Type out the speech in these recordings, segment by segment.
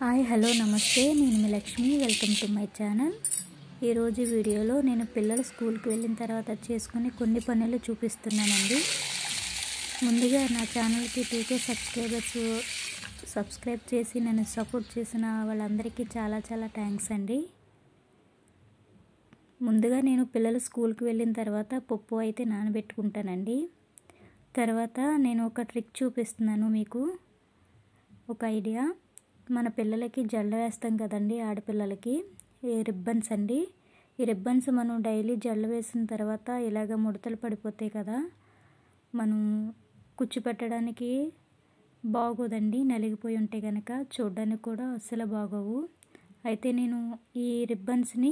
hi hello నమస్తే నేను మీ Lakshmi welcome to my channel ఈరోజు వీడియోలో నేను పిల్లలు స్కూల్కి వెళ్ళిన తర్వాత చేసుకునే కొన్ని పనులు చూపిస్తున్నానండి ముందుగా నా ఛానల్కి టూకే సబ్స్క్రైబర్స్ సబ్స్క్రైబ్ చేసి నన్ను సపోర్ట్ చేసిన వాళ్ళందరికీ చాలా చాలా థ్యాంక్స్ అండి ముందుగా నేను పిల్లలు స్కూల్కి వెళ్ళిన తర్వాత పప్పు అయితే నానబెట్టుకుంటానండి తర్వాత నేను ఒక ట్రిక్ చూపిస్తున్నాను మీకు ఒక ఐడియా మన పిల్లలకి జల్ల వేస్తాం కదండి ఆడపిల్లలకి ఈ రిబ్బన్స్ అండి ఈ రిబ్బన్స్ మనం డైలీ జల్ల వేసిన తర్వాత ఇలాగ ముడతలు పడిపోతాయి కదా మనం కుచ్చు పెట్టడానికి బాగోదండి నలిగిపోయి ఉంటే కనుక చూడడానికి కూడా అస్సలు బాగోవు అయితే నేను ఈ రిబ్బన్స్ని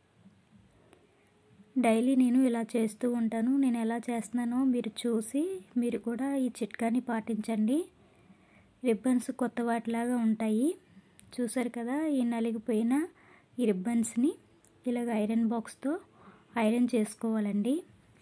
డైలీ నేను ఇలా చేస్తూ ఉంటాను నేను ఎలా చేస్తున్నానో మీరు చూసి మీరు కూడా ఈ చిట్కాని పాటించండి రిబ్బన్స్ కొత్త వాటిలాగా ఉంటాయి చూసారు కదా ఈ నలిగిపోయిన ఈ రిబ్బన్స్ని ఇలాగ ఐరన్ బాక్స్తో ఐరన్ చేసుకోవాలండి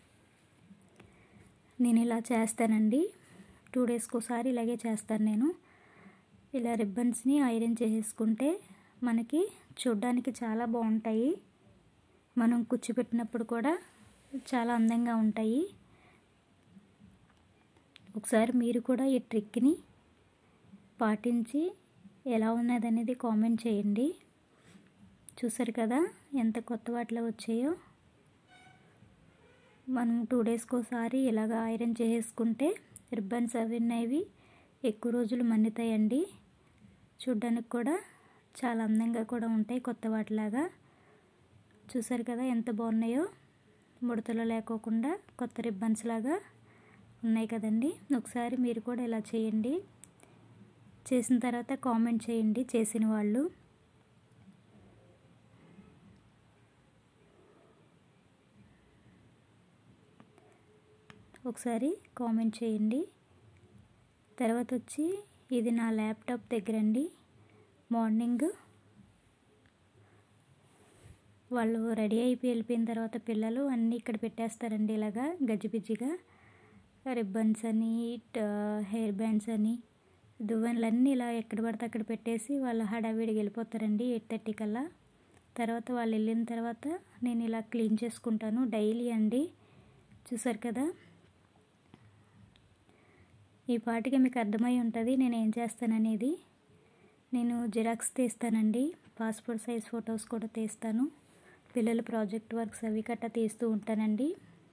నేను ఇలా చేస్తానండి టూ డేస్కి ఒకసారి ఇలాగే చేస్తాను నేను ఇలా రిబ్బన్స్ని ఐరన్ చేసేసుకుంటే మనకి చూడ్డానికి చాలా బాగుంటాయి మనం కూర్చోపెట్టినప్పుడు కూడా చాలా అందంగా ఉంటాయి ఒకసారి మీరు కూడా ఈ ట్రిక్ని పాటించి ఎలా ఉన్నది అనేది కామెంట్ చేయండి చూసారు కదా ఎంత కొత్త వాటిలో వచ్చాయో మనం టూ డేస్కి ఒకసారి ఇలాగ ఐరన్ చేసుకుంటే రిబ్బన్స్ అవి అనేవి ఎక్కువ రోజులు మన్నుతాయండి చూడ్డానికి కూడా చాలా అందంగా కూడా ఉంటాయి కొత్త వాటిలాగా చూసారు కదా ఎంత బాగున్నాయో ముడతలు లేకోకుండా కొత్త రిబ్బన్స్ లాగా ఉన్నాయి కదండి ఒకసారి మీరు కూడా ఇలా చేయండి చేసిన తర్వాత కామెంట్ చేయండి చేసిన వాళ్ళు ఒకసారి కామెంట్ చేయండి తర్వాత వచ్చి ఇది నా ల్యాప్టాప్ దగ్గరండి మార్నింగ్ వాళ్ళు రెడీ అయిపోయి వెళ్ళిపోయిన తర్వాత పిల్లలు అన్నీ ఇక్కడ పెట్టేస్తారండి ఇలాగా గజిబిజిగా రిబ్బన్స్ అని హెయిర్ బ్యాండ్స్ అని దువ్వెనలన్నీ ఇలా ఎక్కడ పడితే అక్కడ పెట్టేసి వాళ్ళు హడావిడికి వెళ్ళిపోతారండి ఎయిట్ థర్టీ కల్లా తర్వాత వాళ్ళు వెళ్ళిన తర్వాత నేను ఇలా క్లీన్ చేసుకుంటాను డైలీ అండి చూసారు కదా ఈ పాటికి మీకు అర్థమై ఉంటుంది నేను ఏం చేస్తాననేది నేను జిరాక్స్ తీస్తానండి పాస్పోర్ట్ సైజ్ ఫొటోస్ కూడా తీస్తాను పిల్లల ప్రాజెక్ట్ వర్క్స్ అవి కట్ట తీస్తూ ఉంటానండి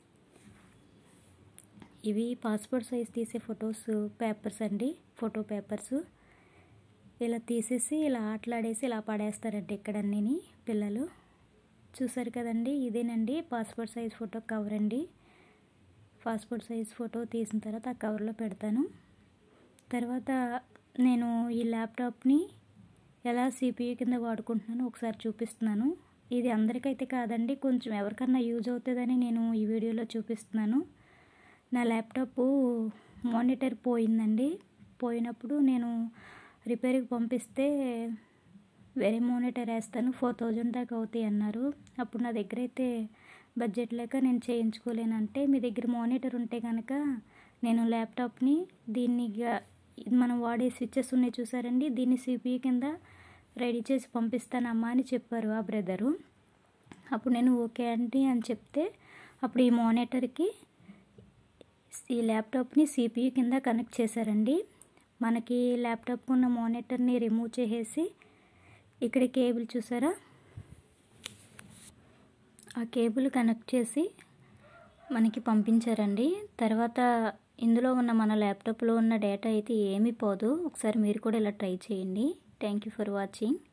ఇవి పాస్పోర్ట్ సైజ్ తీసే ఫొటోస్ పేపర్స్ అండి ఫోటో పేపర్స్ ఇలా తీసేసి ఇలా ఆటలాడేసి ఇలా పడేస్తారండి ఇక్కడన్నీ పిల్లలు చూసారు కదండి ఇదేనండి పాస్పోర్ట్ సైజ్ ఫోటో కవర్ అండి పాస్పోర్ట్ సైజ్ ఫోటో తీసిన తర్వాత ఆ కవర్లో పెడతాను తర్వాత నేను ఈ ల్యాప్టాప్ని ఎలా సిపియూ కింద వాడుకుంటున్నానో ఒకసారి చూపిస్తున్నాను ఇది అందరికైతే కాదండి కొంచెం ఎవరికన్నా యూజ్ అవుతుందని నేను ఈ వీడియోలో చూపిస్తున్నాను నా ల్యాప్టాప్ మానిటర్ పోయిందండి పోయినప్పుడు నేను రిపేర్కి పంపిస్తే వేరే మానిటర్ వేస్తాను ఫోర్ థౌజండ్ దాకా అవుతాయి అన్నారు అప్పుడు నా దగ్గర అయితే బడ్జెట్ లేక నేను చేయించుకోలేనంటే మీ దగ్గర మానిటర్ ఉంటే కనుక నేను ల్యాప్టాప్ని దీన్ని మనం వాడే స్విచ్చెస్ ఉన్నాయి చూసారండి దీన్ని సిపియూ కింద రెడీ చేసి పంపిస్తానమ్మా అని చెప్పారు ఆ బ్రదరు అప్పుడు నేను ఓకే అండి అని చెప్తే అప్పుడు ఈ మానిటర్కి ఈ ల్యాప్టాప్ని సిపియూ కింద కనెక్ట్ చేశారండి మనకి ల్యాప్టాప్ ఉన్న మానిటర్ని రిమూవ్ చేసేసి ఇక్కడ కేబుల్ చూసారా ఆ కేబుల్ కనెక్ట్ చేసి మనకి పంపించారండి తర్వాత ఇందులో ఉన్న మన ల్యాప్టాప్లో ఉన్న డేటా అయితే ఏమీ పోదు ఒకసారి మీరు కూడా ఇలా ట్రై చేయండి థ్యాంక్ యూ ఫర్ వాచింగ్